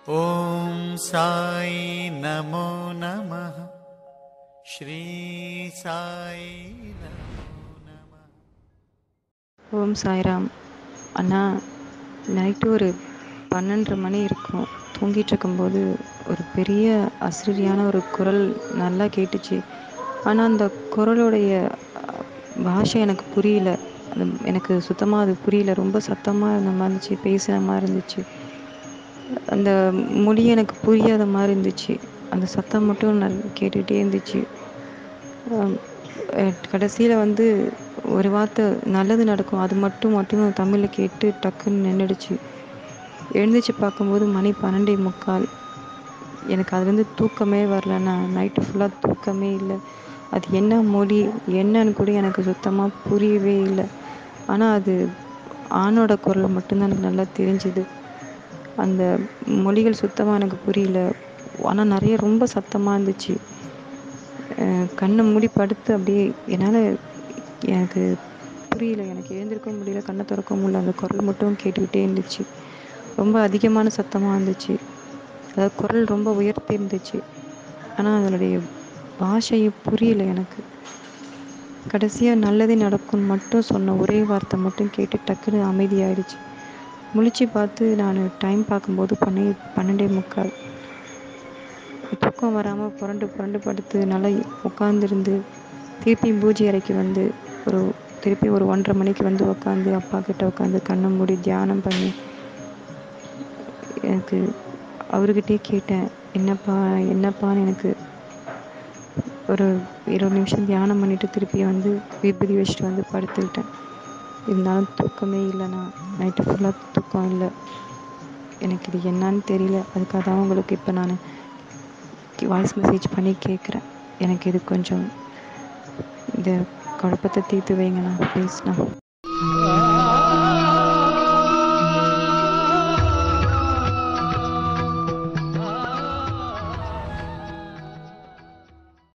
ॐ साई नमो नमः श्री साई नमो नमः ஓம் சாய்ராம் அண்ணா நைட்டு ஒரு பன்னெண்டரை மணி இருக்கும் தூங்கிட்டு இருக்கும்போது ஒரு பெரிய அசிரியான ஒரு குரல் நல்லா கேட்டுச்சு ஆனால் அந்த குரலுடைய அஹ், பாஷை எனக்கு புரியல அது எனக்கு சுத்தமாக அது புரியல ரொம்ப சத்தமாக இருந்த மாதிரி இருந்துச்சு பேசுகிற மாதிரி இருந்துச்சு அந்த மொழி எனக்கு புரியாத மாதிரி இருந்துச்சு அந்த சத்தம் மட்டும் நான் கேட்டுகிட்டே இருந்துச்சு கடைசியில் வந்து ஒரு வார்த்தை நல்லது நடக்கும் அது மட்டும் மட்டும் தமிழில் கேட்டு டக்குன்னு நின்றுடுச்சு எழுந்திரிச்சு பார்க்கும்போது மணி பன்னெண்டே முக்கால் எனக்கு அதுலேருந்து தூக்கமே வரல நான் நைட்டு ஃபுல்லாக தூக்கமே இல்லை அது என்ன மொழி என்னன்னு கூட எனக்கு சுத்தமாக புரியவே இல்லை ஆனால் அது ஆணோட குரல் மட்டும்தான் எனக்கு நல்லா தெரிஞ்சுது அந்த மொழிகள் சுத்தமாக எனக்கு புரியல ஆனால் நிறைய ரொம்ப சத்தமாக இருந்துச்சு அஹ் கண்ணை மூடி படுத்து அப்படியே என்னால் எனக்கு புரியல எனக்கு எழுந்திருக்கவும் முடியல கண்ணை திறக்கவும் முடியல அந்த குரல் மட்டும் கேட்டுக்கிட்டே இருந்துச்சு ரொம்ப அதிகமான சத்தமாக இருந்துச்சு அதாவது குரல் ரொம்ப உயர்த்தி இருந்துச்சு ஆனால் அதனுடைய பாஷையை புரியல எனக்கு கடைசியாக நல்லதே நடக்கும்னு மட்டும் சொன்ன ஒரே வார்த்தை மட்டும் கேட்டு டக்குன்னு அமைதியாயிடுச்சு முழிச்சு பார்த்து நான் டைம் பார்க்கும்போது பன்னெ பன்னெண்டே முக்கால் தூக்கம் வராமல் புரண்டு புரண்டு படுத்து நல்லா உட்காந்துருந்து திருப்பி பூஜை அறைக்கு வந்து ஒரு திருப்பி ஒரு ஒன்றரை மணிக்கு வந்து உட்காந்து அப்பா கிட்ட உட்காந்து கண்ணை மூடி தியானம் பண்ணி எனக்கு அவர்கிட்டயே கேட்டேன் என்னப்பா என்னப்பான்னு எனக்கு ஒரு இருபது நிமிஷம் தியானம் பண்ணிட்டு திருப்பி வந்து விபூதி வச்சுட்டு வந்து படுத்துக்கிட்டேன் இருந்தாலும் தூக்கமே இல்லைண்ணா நைட்டு ஃபுல்லாக தூக்கம் இல்லை எனக்கு இது என்னன்னு தெரியல அதுக்காக தான் உங்களுக்கு இப்போ நான் வாய்ஸ் மெசேஜ் பண்ணி கேட்குறேன் எனக்கு இது கொஞ்சம் இந்த குழப்பத்தை தீர்த்து வைங்கண்ணா ப்ளீஸ்ண்ணா